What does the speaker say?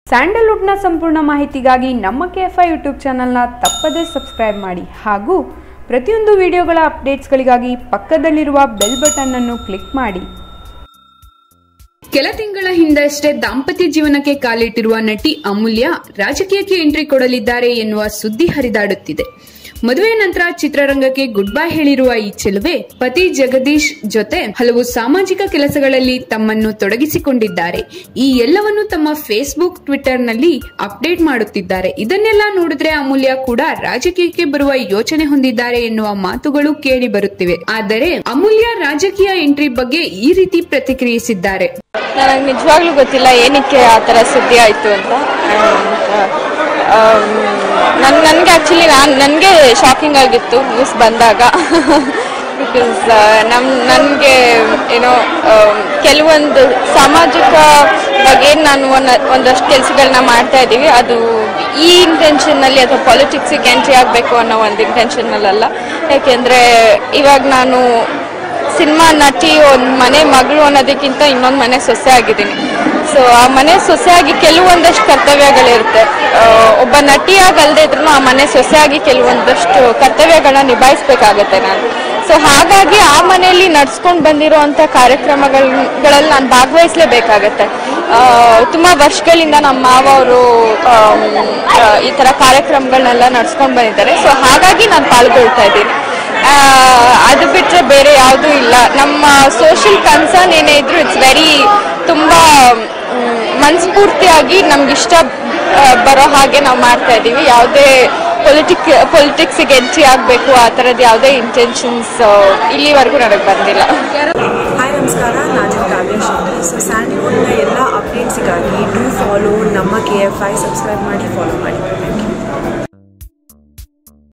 ಸ್ಯಾಂಡಲ್ವುಡ್ನ ಸಂಪೂರ್ಣ ಮಾಹಿತಿಗಾಗಿ ನಮ್ಮ ಕೆ ಎಫ್ ಐ ಯೂಟ್ಯೂಬ್ ಚಾನಲ್ನ ತಪ್ಪದೇ ಸಬ್ಸ್ಕ್ರೈಬ್ ಮಾಡಿ ಹಾಗೂ ಪ್ರತಿಯೊಂದು ವಿಡಿಯೋಗಳ ಅಪ್ಡೇಟ್ಸ್ಗಳಿಗಾಗಿ ಪಕ್ಕದಲ್ಲಿರುವ ಬೆಲ್ ಬಟನ್ ಅನ್ನು ಕ್ಲಿಕ್ ಮಾಡಿ ಕೆಲ ತಿಂಗಳ ಹಿಂದಷ್ಟೇ ದಾಂಪತ್ಯ ಜೀವನಕ್ಕೆ ಕಾಲಿಟ್ಟಿರುವ ನಟಿ ಅಮೂಲ್ಯ ರಾಜಕೀಯಕ್ಕೆ ಎಂಟ್ರಿ ಕೊಡಲಿದ್ದಾರೆ ಎನ್ನುವ ಸುದ್ದಿ ಹರಿದಾಡುತ್ತಿದೆ ಮದುವೆ ನಂತರ ಚಿತ್ರರಂಗಕ್ಕೆ ಗುಡ್ ಬೈ ಹೇಳಿರುವ ಈ ಚೆಲುವೆ ಪತಿ ಜಗದೀಶ್ ಜೊತೆ ಹಲವು ಸಾಮಾಜಿಕ ಕೆಲಸಗಳಲ್ಲಿ ತಮ್ಮನ್ನು ತೊಡಗಿಸಿಕೊಂಡಿದ್ದಾರೆ ಈ ಎಲ್ಲವನ್ನು ತಮ್ಮ ಫೇಸ್ಬುಕ್ ಟ್ವಿಟರ್ ನಲ್ಲಿ ಅಪ್ಡೇಟ್ ಮಾಡುತ್ತಿದ್ದಾರೆ ಇದನ್ನೆಲ್ಲ ನೋಡಿದ್ರೆ ಅಮೂಲ್ಯ ಕೂಡ ರಾಜಕೀಯಕ್ಕೆ ಬರುವ ಯೋಚನೆ ಹೊಂದಿದ್ದಾರೆ ಎನ್ನುವ ಮಾತುಗಳು ಕೇಳಿ ಬರುತ್ತಿವೆ ಆದರೆ ಅಮೂಲ್ಯ ರಾಜಕೀಯ ಎಂಟ್ರಿ ಬಗ್ಗೆ ಈ ರೀತಿ ಪ್ರತಿಕ್ರಿಯಿಸಿದ್ದಾರೆ ನನಗೆ ನಿಜವಾಗ್ಲೂ ಗೊತ್ತಿಲ್ಲ ಏನಕ್ಕೆ ಆ ಥರ ಸುದ್ದಿ ಆಯಿತು ಅಂತ ನನ್ ನನಗೆ ಆ್ಯಕ್ಚುಲಿ ನಾನು ನನಗೆ ಶಾಕಿಂಗ್ ಆಗಿತ್ತು ನ್ಯೂಸ್ ಬಂದಾಗ ಬಿಕಾಸ್ ನಮ್ ನನಗೆ ಏನೋ ಕೆಲವೊಂದು ಸಾಮಾಜಿಕ ಬಗ್ಗೆ ನಾನು ಒಂದ ಒಂದಷ್ಟು ಕೆಲಸಗಳನ್ನ ಮಾಡ್ತಾ ಇದ್ದೀವಿ ಅದು ಈ ಇಂಟೆನ್ಷನ್ನಲ್ಲಿ ಅಥವಾ ಪಾಲಿಟಿಕ್ಸಿಗೆ ಎಂಟ್ರಿ ಆಗಬೇಕು ಅನ್ನೋ ಒಂದು ಇಂಟೆನ್ಷನ್ನಲ್ಲ ಯಾಕೆಂದರೆ ಇವಾಗ ನಾನು ಸಿನಿಮಾ ನಟಿ ಒಂದು ಮನೆ ಮಗಳು ಅನ್ನೋದಕ್ಕಿಂತ ಇನ್ನೊಂದು ಮನೆ ಸೊಸೆ ಆಗಿದ್ದೀನಿ ಸೊ ಆ ಮನೆ ಸೊಸೆಯಾಗಿ ಕೆಲವೊಂದಷ್ಟು ಕರ್ತವ್ಯಗಳಿರುತ್ತೆ ಆ, ಒಬ್ಬ ನಟಿಯಾಗಿ ಅಲ್ಲದೆ ಇದ್ರೂ ಆ ಮನೆ ಸೊಸೆಯಾಗಿ ಕೆಲವೊಂದಷ್ಟು ಕರ್ತವ್ಯಗಳನ್ನ ನಿಭಾಯಿಸ್ಬೇಕಾಗತ್ತೆ ನಾನು ಸೊ ಹಾಗಾಗಿ ಆ ಮನೆಯಲ್ಲಿ ನಡ್ಸ್ಕೊಂಡು ಬಂದಿರೋವಂಥ ಕಾರ್ಯಕ್ರಮಗಳಲ್ಲಿ ನಾನು ಭಾಗವಹಿಸಲೇಬೇಕಾಗತ್ತೆ ತುಂಬ ವರ್ಷಗಳಿಂದ ನಮ್ಮ ಮಾವ ಅವರು ಈ ಥರ ಕಾರ್ಯಕ್ರಮಗಳನ್ನೆಲ್ಲ ನಡ್ಸ್ಕೊಂಡು ಬಂದಿದ್ದಾರೆ ಸೊ ಹಾಗಾಗಿ ನಾನು ಪಾಲ್ಗೊಳ್ತಾ ಇದ್ದೀನಿ ಆ, ಅದು ಬಿಟ್ಟರೆ ಬೇರೆ ಯಾವುದೂ ಇಲ್ಲ ನಮ್ಮ ಸೋಷಿಯಲ್ ಕನ್ಸರ್ನ್ ಏನೇ ಇದ್ರು ಇಟ್ಸ್ ವೆರಿ ತುಂಬ ಮನಸ್ಫೂರ್ತಿಯಾಗಿ ನಮ್ಗಿಷ್ಟ ಆ, ಬರೋ ಹಾಗೆ ನಾವು ಮಾಡ್ತಾ ಇದ್ದೀವಿ ಯಾವುದೇ ಪೊಲಿಟಿಕ್ ಪೊಲಿಟಿಕ್ಸಿಗೆ ಎಂಟ್ರಿ ಆಗಬೇಕು ಆ ಥರದ್ದು ಯಾವುದೇ ಇಂಟೆನ್ಷನ್ಸ್ ಇಲ್ಲಿವರೆಗೂ ನನಗೆ ಬಂದಿಲ್ಲ ಹಾಯ್ ನಮಸ್ಕಾರ ನಾನು ಕಾವ್ಯ ಶೆಟ್ಟಿ ಸೊ ಸ್ಯಾಂಡಲ್ವುಡ್ನ ಎಲ್ಲ ಅಪ್ಡೇಟ್ಸಿಗಾಗಿ ಡೂ ಫಾಲೋ ನಮ್ಮ ಕೆ ಎಫ್ ಐ ಸಬ್ಸ್ಕ್ರೈಬ್ ಮಾಡಿ ಫಾಲೋ ಮಾಡಿ